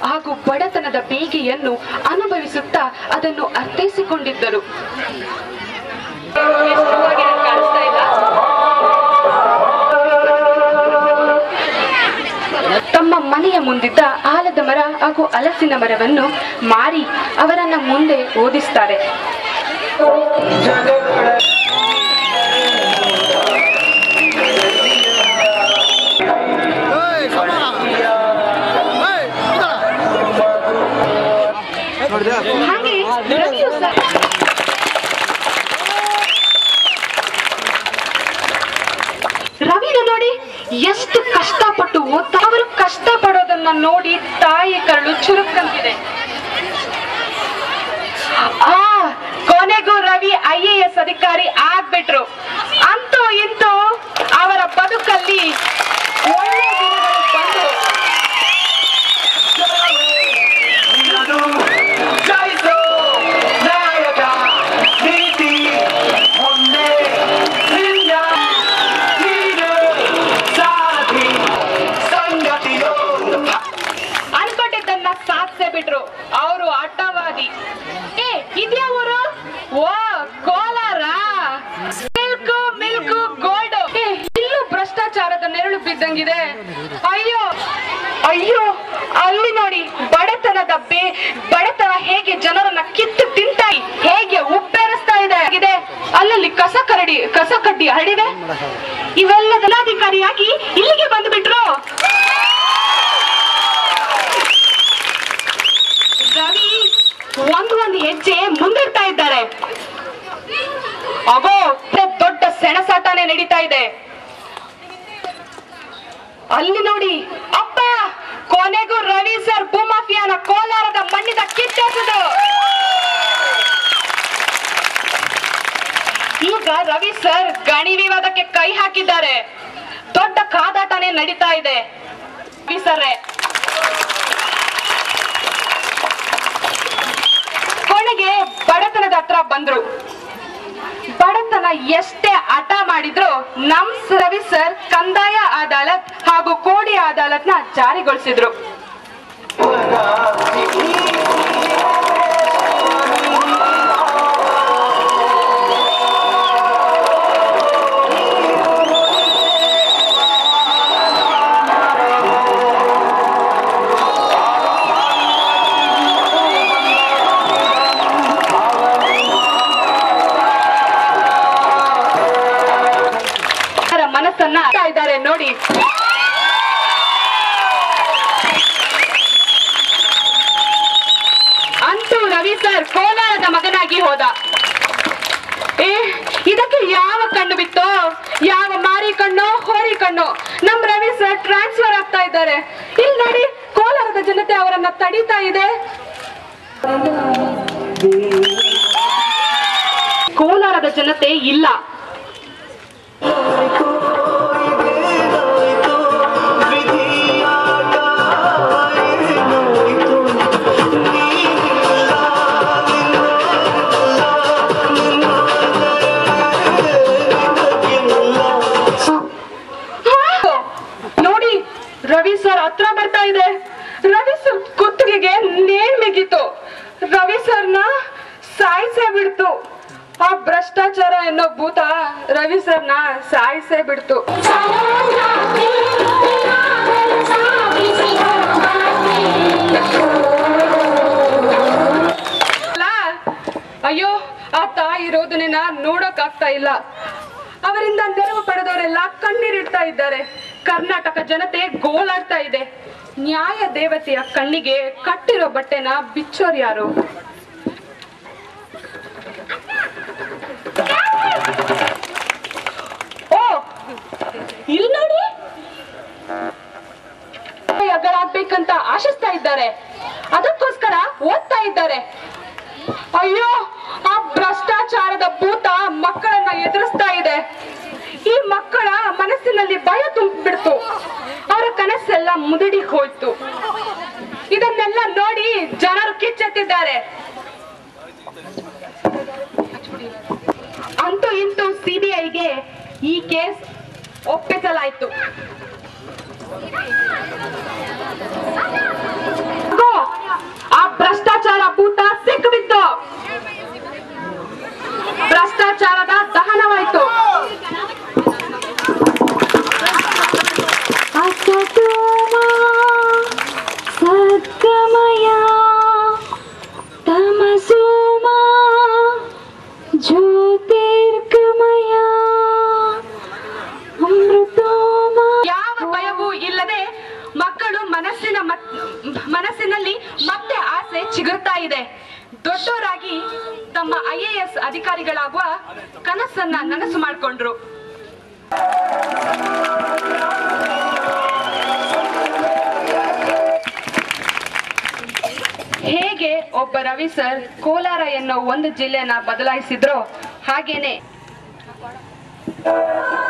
ಹಾಗೂ ಬಡತನದ ಬೇಗೆಯನ್ನು ಅನುಭವಿಸುತ್ತಾ ಅದನ್ನು ಅರ್ಥೈಸಿಕೊಂಡಿದ್ದರು ಎಷ್ಟು ಹೂವಾಗಿದೆ ಅಂತ ಕಾಣಿಸ್ತಾ ಇಲ್ಲ? ತಮ್ಮ ಮನೆಯ ಮುಂದಿದ್ದ ಆಲದ ಮರ ಹಾಗೂ ಹಲಸಿನ ಮರವನ್ನು ಮಾರಿ ಅವರನ್ನ ಮುಂದೆ ಓದಿಸ್ತಾರೆ ಹಾಗೆ ರವಿಯು ಸಹ ರವಿನ ನೋಡಿ ಎಷ್ಟು ಕಷ್ಟಪಟ್ಟು ಓದ್ತಾ ಅವರು ಕಷ್ಟ ಪಡೋದನ್ನ ನೋಡಿ ತಾಯಿ ಕರಳು ಚುರುಕಂತಿದೆ ಆ ಕೊನೆಗೂ ರವಿ ಐ ಎ ಎಸ್ ಅಧಿಕಾರಿ ಆಗ್ಬಿಟ್ರು ಅಂತೂ ಇಂತೂ ಅವರ ಬದುಕಲ್ಲಿ ಒಳ್ಳೆ ದಿನಗಳು ಬಂದು ಜಯಿಸೋ ನಾಯಕ ನೀತಿ ಮುಂದೆ ನಿನ್ನ ನೀನು ಸಾಧಿ ಸಂಗತಿಯೋ ಅನ್ಕೊಂಡಿದ್ದನ್ನ ಸಾಧಿಸೇ ಬಿಟ್ರು ಅವರು ಆಟವಾದಿ ಏ ಇದ್ಯಾ ಊರು ಓ ಕೋಲಾರ ಮಿಲ್ಕು ಮಿಲ್ಕು ಗೋಲ್ಡ್ ಏ ಇಲ್ಲೂ ಭ್ರಷ್ಟಾಚಾರದ ನೆರಳು ಬಿದ್ದಂಗಿದೆ ಅಯ್ಯೋ ಅಯ್ಯೋ ಅಲ್ಲಿ ನೋಡಿ ಬಡತನದ ಬೇ ಬಡತನ ಹೇಗೆ ಜನರನ್ನ ಕಿತ್ತು ತಿಂತಾ ಹೇಗೆ ಉಪ್ಪೇರಿಸ್ತಾ ಇದೆ ಇದೆ ಅಲ್ಲಲ್ಲಿ ಕಸ ಕರಡಿ ಕಸ ಕಡ್ಡಿ ಹರಡಿದೆ ಇವೆಲ್ಲ ಜಿಲ್ಲಾಧಿಕಾರಿಯಾಗಿ ಇಲ್ಲಿಗೆ ಬಂದ್ಬಿಟ್ರು ರವಿ ಒಂದು ಒಂದು ಹೆಜ್ಜೆ ಮುಂದಿಡ್ತಾ ಇದ್ದಾರೆ ಅಗೋ ದೊಡ್ಡ ಸೆಣಸಾಟನೆ ನಡೀತಾ ಇದೆ ಅಲ್ಲಿ ನೋಡಿ ಅಪ್ಪ ಕೊನೆಗೂ ರವಿ ಸರ್ ಭೂಮಾಫಿಯಾನ ಕೋಲಾರದ ಮಣ್ಣಿನ ಕಿತ್ತೆಸೆದು ಈಗ ರವಿ ಸರ್ ಗಣಿ ವಿವಾದಕ್ಕೆ ಕೈ ಹಾಕಿದ್ದಾರೆ ದೊಡ್ಡ ಕಾದಾಟನೆ ನಡೀತಾ ಇದೆ ರವಿ ಸರ್ರೇ ಕೊನೆಗೆ ಬಡತನದ ಹತ್ರ ಬಂದ್ರು ಬಡತನ ಎಷ್ಟೇ ಹಠ ಮಾಡಿದ್ರು ನಮ್ ರವಿ ಸರ್ ಕಂದಾಯ ಅದಾಲತ್ ಹಾಗೂ ಕೋಡಿ ಅದಾಲತ್ನ ಜಾರಿಗೊಳಿಸಿದ್ರು ಅವರ ಮನಸ್ಸನ್ನ ಅರ್ಥ ಇದ್ದಾರೆ ನೋಡಿ ಅಂತೂ ರವಿ ಸರ್ ಕೋಲಾರದ ಮಗನಾಗಿ ಹೋದ ಏ ಇದಕ್ಕೆ ಯಾವ ಕಣ್ಣು ಬಿತ್ತೋ ಯಾವ ಮಾರಿ ಕಣ್ಣು ಹೋರಿ ಕಣ್ಣು ನಮ್ ರವಿ ಸರ್ ಟ್ರಾನ್ಸ್ಫರ್ ಆಗ್ತಾ ಇದ್ದಾರೆ ಇಲ್ಲಿ ನೋಡಿ ಕೋಲಾರದ ಜನತೆ ಅವರನ್ನ ತಡೀತಾ ಇದೆ ಕೋಲಾರದ ಜನತೆ ಇಲ್ಲ ಹಾ! ನೋಡಿ ರವಿ ಸರ್ ಹತ್ರ ಬರ್ತಾ ಇದೆ ರವಿ ಸರ್ ಕುತ್ತಿಗೆಗೆ ನೇಣ್ ಮಿಗಿತು ರವಿ ಸರ್ನ ಸಾಯಿಸೇ ಬಿಡ್ತು ಆ ಭ್ರಷ್ಟಾಚಾರ ಎನ್ನೋ ಭೂತ ರವಿ ಸರ್ನ ಸಾಯಿಸೇ ಬಿಡ್ತು ಅಲ್ಲ? ಅಯ್ಯೋ ಆ ತಾಯಿ ರೋದನೆನ ನೋಡಕ್ ಆಗ್ತಾ ಇಲ್ಲ ಅವರಿಂದ ನೆರವು ಪಡೆದವರೆಲ್ಲ ಕಣ್ಣೀರಿಡ್ತಾ ಇದ್ದಾರೆ ಕರ್ನಾಟಕ ಜನತೆ ಗೋಳಾಡ್ತಾ ಇದೆ ನ್ಯಾಯ ದೇವತೆಯ ಕಣ್ಣಿಗೆ ಕಟ್ಟಿರೋ ಬಟ್ಟೆನ ಬಿಚ್ಚೋರ್ ಯಾರು ಓ ಇಲ್ಲಿ ನೋಡಿ ಅಗ್ಗಳಾಗ್ಬೇಕಂತ ಆಶಿಸ್ತಾ ಇದ್ದಾರೆ ಅದಕ್ಕೋಸ್ಕರ ಓದ್ತಾ ಇದ್ದಾರೆ ಅಯ್ಯೋ ಆ ಭ್ರಷ್ಟಾಚಾರದ ಭೂತ ಮಕ್ಕಳನ್ನ ಎದುರಿಸ್ತಾ ಇದೆ ಈ ಮಕ್ಕಳ ಮನಸ್ಸಿನಲ್ಲಿ ಭಯ ತುಂಬಿಡ್ತು ಅವರ ಕನಸೆಲ್ಲ ಮುದುಡಿ ಹೋಯ್ತು ಇದನ್ನೆಲ್ಲ ನೋಡಿ ಜನರು ಕಿಚ್ಚೆತ್ತಿದ್ದಾರೆ ಅಂತೂ ಇಂತೂ ಸಿಬಿಐಗೆ ಈ ಕೇಸ್ ಒಪ್ಪಿಸಲಾಯ್ತು ಗೋ, ಮನಸ್ಸಿನಲ್ಲಿ ಮತ್ತೆ ಆಸೆ ಚಿಗುರ್ತಾ ಇದೆ ದೊಡ್ಡವರಾಗಿ ತಮ್ಮ ಐ ಎ ಎಸ್ ಅಧಿಕಾರಿಗಳಾಗುವ ಕನಸನ್ನ ನನಸು ಮಾಡಿಕೊಂಡ್ರು ಹೇಗೆ ಒಬ್ಬ ರವಿ ಸರ್ ಕೋಲಾರ ಎನ್ನೋ ಒಂದು ಜಿಲ್ಲೆನ ಬದಲಾಯಿಸಿದ್ರೋ ಹಾಗೇನೆ